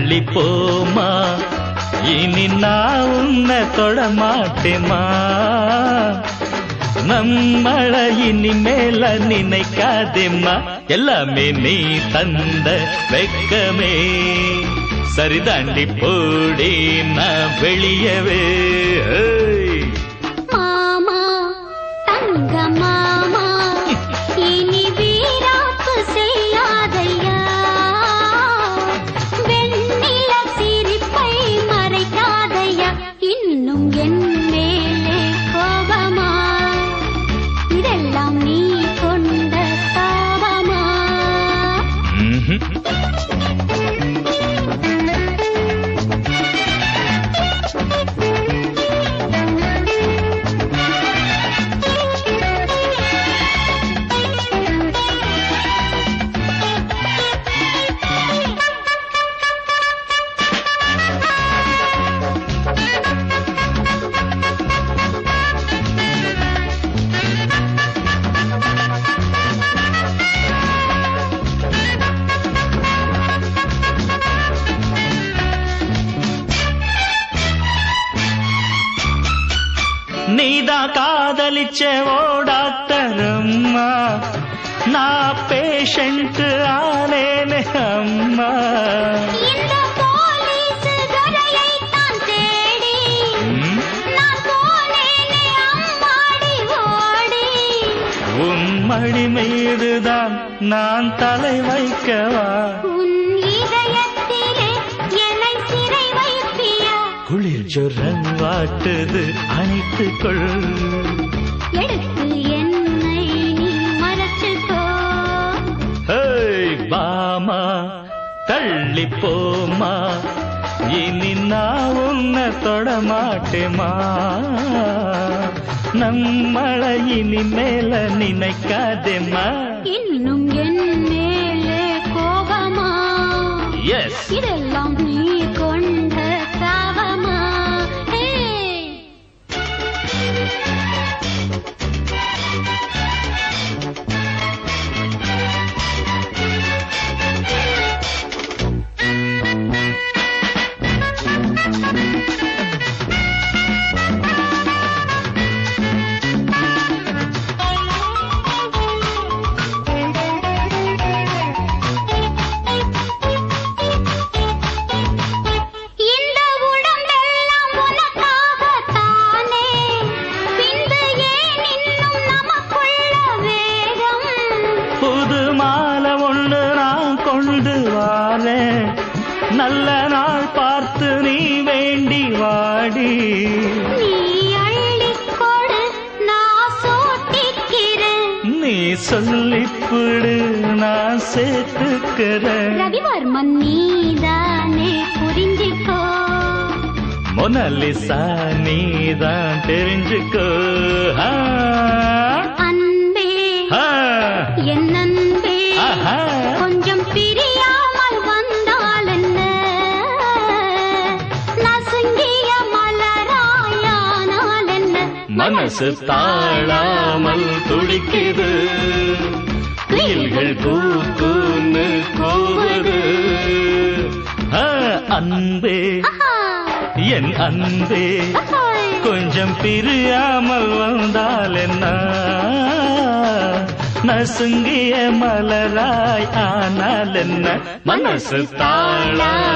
தள்ளி போமா இனி நான் உன்னை தொட மாட்டேமா நம்மள இனிமேல நினைக்காதேம்மா எல்லாமே நீ தந்த வெக்கமே சரிதாண்டி போடி நான் வெளியவே ஏய். மாமா தங்க மாமா இனி வீராப்பு செய்யாதையா வெண்ணில சிரிப்பை மறைக்காதையா இன்னும் என் மேலே கோபமா இதெல்லாம் நீ கொண்ட சாபமா ம்ஹும். நீதான் காதலிச்ச ஓ டாக்டர் அம்மா நான் பேஷண்ட் ஆனேனே அம்மா இந்த போலீஸ் துறையைத்தான் தேடி ம், நான் போனேனே அம்மாடி ஓடி உன் மடி மீதுதான் நான் தலை வைக்கவா உன் இதயத்திலே என்னை சிறை வைப்பியா குளிர் ஜொரம் வாட்டுது அணைத்துக் கொள் எடுத்து என்னை நீ மறைச்சுக்கோ ஹேய் பாமா தள்ளி போமா இனி நான் உன்னை தொட மாட்டேமா நம்மள இனி மேல நினைக்காதேம்மா இன்னும் என் மேலே கோபமா எஸ் இதெல்லாம் நீ கொண்ட சாபமா ஏய் இந்த உடம்பெல்லாம் உனக்காகத்தானே பின்பு ஏன் இன்னும் நமக்குள்ள வேகம் புது மாலை ஒண்ணு நான் கொண்டு வாரேன் நல்ல நாள் பார்த்து நீ வேண்டி வாடி நீ அள்ளிக் கொடு நான் சோட்டிக்கிறேன் நீ சொல்லிப்புடு நான் சேர்த்துக்கிறேன் ரவிவர்மன் நீதானே புரிஞ்சுக்கோ மொனலிசா நீதான் தெரிஞ்சுக்கோ ஆ, அன்பே ஆ, என் அன்பே ஆஹா. கொஞ்சம் பிரியாமல் வந்தால் என்ன நசுங்கிய மலராயானால் என்ன மனசு தாழாமல் துடிக்குது குயில்கள் கூக்குன்னு கூவுது ஆ, அன்பே ஆஹா, என் அன்பே ஆஹாய். கொஞ்சம் பிரியாமல் வந்தால் என்ன நசுங்கிய மலராய் ஆனால் என்ன மனசு தாழா